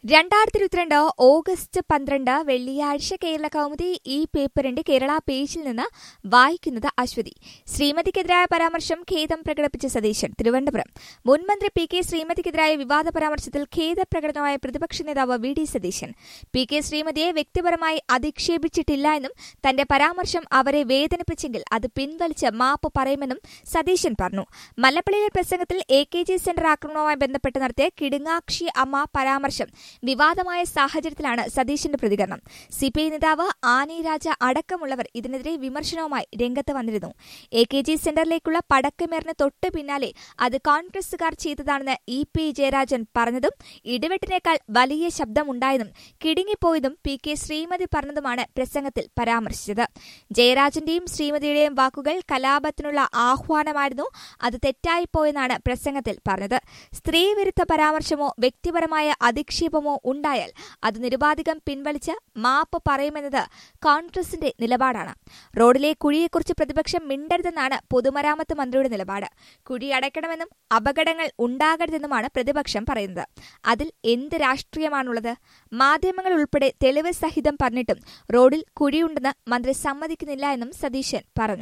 രണ്ടായിരത്തി ഇരുപത്തിരണ്ട് ഓഗസ്റ്റ് പന്ത്രണ്ട് വെള്ളിയാഴ്ച കേരള കൗമുദി ഈ പേപ്പറിന്റെ കേരള പേജിൽ നിന്ന് വായിക്കുന്നത് അശ്വതി ശ്രീമതിക്കെതിരായ പരാമർശം ഖേദം പ്രകടിപ്പിച്ച സതീശൻ തിരുവനന്തപുരം മുൻമന്ത്രി പി കെ ശ്രീമതിക്കെതിരായ വിവാദ പരാമർശത്തിൽ ഖേദപ്രകടനമായ പ്രതിപക്ഷ നേതാവ് V D Satheesan P K ശ്രീമതിയെ വ്യക്തിപരമായി അധിക്ഷേപിച്ചിട്ടില്ല എന്നും തന്റെ പരാമർശം അവരെ വേദനിപ്പിച്ചെങ്കിൽ അത് പിൻവലിച്ച് മാപ്പ് പറയുമെന്നും സതീശൻ പറഞ്ഞു മല്ലപ്പള്ളിയിലെ പ്രസംഗത്തിൽ എ കെ ജി സെന്റർ ആക്രമണവുമായി ബന്ധപ്പെട്ട് നടത്തിയ കിടുങ്ങാക്ഷി അമ്മ പരാമർശം വിവാദമായ സാഹചര്യത്തിലാണ് സതീശന്റെ പ്രതികരണം സിപിഐ നേതാവ് ആനി രാജ അടക്കമുള്ളവർ ഇതിനെതിരെ വിമർശനവുമായി രംഗത്ത് വന്നിരുന്നു എ കെ ജി സെന്ററിലേക്കുള്ള പടക്കമേറിന് തൊട്ടു പിന്നാലെ അത് കോൺഗ്രസുകാർ ചെയ്തതാണെന്ന് ഇ പി ജയരാജൻ പറഞ്ഞതും ഇടിവെട്ടിനേക്കാൾ വലിയ ശബ്ദമുണ്ടായതും കിടുങ്ങിപ്പോയതും പി കെ ശ്രീമതി പറഞ്ഞതുമാണ് പ്രസംഗത്തിൽ പരാമർശിച്ചത് ജയരാജന്റെയും ശ്രീമതിയുടെയും വാക്കുകൾ കലാപത്തിനുള്ള ആഹ്വാനമായിരുന്നു അത് തെറ്റായിപ്പോയെന്നാണ് പ്രസംഗത്തിൽ പറഞ്ഞത് സ്ത്രീവിരുദ്ധ പരാമർശമോ വ്യക്തിപരമായ അധിക്ഷേപമോ ഉണ്ടായാൽ അത് നിരുപാധികം പിൻവലിച്ച് മാപ്പ് പറയുമെന്നത് കോൺഗ്രസിന്റെ നിലപാടാണ് റോഡിലെ കുഴിയെക്കുറിച്ച് പ്രതിപക്ഷം മിണ്ടരുതെന്നാണ് പൊതുമരാമത്ത് മന്ത്രിയുടെ നിലപാട് കുഴി അടയ്ക്കണമെന്നും അപകടങ്ങൾ ഉണ്ടാകരുതെന്നുമാണ് പ്രതിപക്ഷം പറയുന്നത് അതിൽ എന്ത് രാഷ്ട്രീയമാണുള്ളത് മാധ്യമങ്ങൾ ഉൾപ്പെടെ തെളിവ് സഹിതം പറഞ്ഞിട്ടും റോഡിൽ കുഴിയുണ്ടെന്ന് മന്ത്രി സമ്മതിക്കുന്നില്ല എന്നും സതീശൻ പറഞ്ഞു